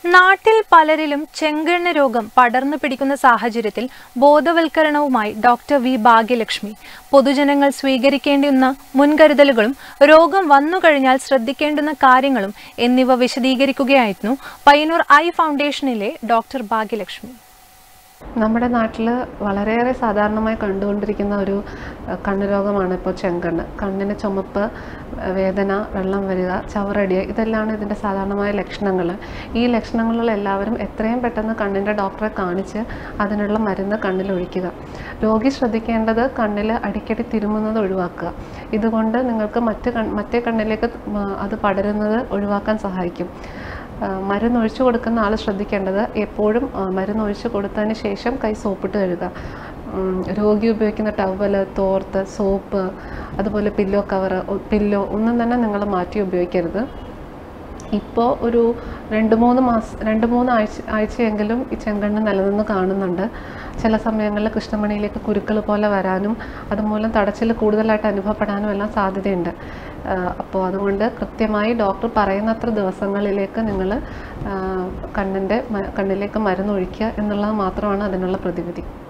നാട്ടിൽ പലരിലും ചെങ്കണ്ണ് രോഗം പടർന്നു പിടിക്കുന്ന സാഹചര്യത്തിൽ ബോധവൽക്കരണവുമായി ഡോക്ടർ വി ഭാഗ്യലക്ഷ്മി പൊതുജനങ്ങൾ സ്വീകരിക്കേണ്ടുന്ന മുൻകരുതലുകളും രോഗം വന്നുകഴിഞ്ഞാൽ ശ്രദ്ധിക്കേണ്ടുന്ന കാര്യങ്ങളും എന്നിവ വിശദീകരിക്കുകയായിരുന്നു പയ്യന്നൂർ ഐ ഫൗണ്ടേഷനിലെ ഡോക്ടർ ഭാഗ്യലക്ഷ്മി നമ്മുടെ നാട്ടിൽ വളരെയേറെ സാധാരണമായി കണ്ടുകൊണ്ടിരിക്കുന്ന ഒരു അഹ്, കണ്ണ് രോഗമാണ് ഇപ്പോൾ ചെങ്കണ്ണ് കണ്ണിന് ചുമപ്പ് അഹ്, വേദന വെള്ളം വരിക ചവറടിയ ഇതെല്ലാമാണ് ഇതിൻ്റെ സാധാരണമായ ലക്ഷണങ്ങൾ ഈ ലക്ഷണങ്ങളുള്ള എല്ലാവരും എത്രയും പെട്ടെന്ന് കണ്ണിൻ്റെ ഡോക്ടറെ കാണിച്ച് അതിനുള്ള മരുന്ന് കണ്ണിൽ ഒഴിക്കുക രോഗി ശ്രദ്ധിക്കേണ്ടത് കണ്ണിൽ അടിക്കടി തിരുമുന്നത് ഒഴിവാക്കുക ഇതുകൊണ്ട് നിങ്ങൾക്ക് മറ്റ് കൺ മറ്റേ കണ്ണിലേക്ക് മ- അത് പടരുന്നത് ഒഴിവാക്കാൻ സഹായിക്കും ആ, മരുന്ന് ഒഴിച്ചു കൊടുക്കുന്ന ആൾ ശ്രദ്ധിക്കേണ്ടത് എപ്പോഴും ആ, മരുന്ന് ഒഴിച്ചു കൊടുത്തതിന് ശേഷം കൈ സോപ്പിട്ട് കഴുകുക ഉം, രോഗി ഉപയോഗിക്കുന്ന ടവല് തോർത്ത് സോപ്പ് അതുപോലെ പില്ലോ കവറ് പില്ലോ ഒന്നും തന്നെ നിങ്ങൾ മാറ്റി ഉപയോഗിക്കരുത് ഇപ്പോൾ ഒരു രണ്ട് മൂന്ന് മാസം രണ്ട് മൂന്ന് ആഴ്ച ആഴ്ചയെങ്കിലും ഈ ചെങ്കണ്ണ് നിലനിന്ന് കാണുന്നുണ്ട് ചില സമയങ്ങളിൽ കൃഷ്ണമണിയിലേക്ക് കുരുക്കൾ പോലെ വരാനും അതുമൂലം തടച്ചിൽ കൂടുതലായിട്ട് അനുഭവപ്പെടാനും എല്ലാം സാധ്യതയുണ്ട് അപ്പോൾ അതുകൊണ്ട് കൃത്യമായി ഡോക്ടർ പറയുന്നത്ര ദിവസങ്ങളിലേക്ക് നിങ്ങൾ കണ്ണിൻ്റെ കണ്ണിലേക്ക് മരുന്നൊഴിക്കുക എന്നുള്ളത് മാത്രമാണ് അതിനുള്ള പ്രതിവിധി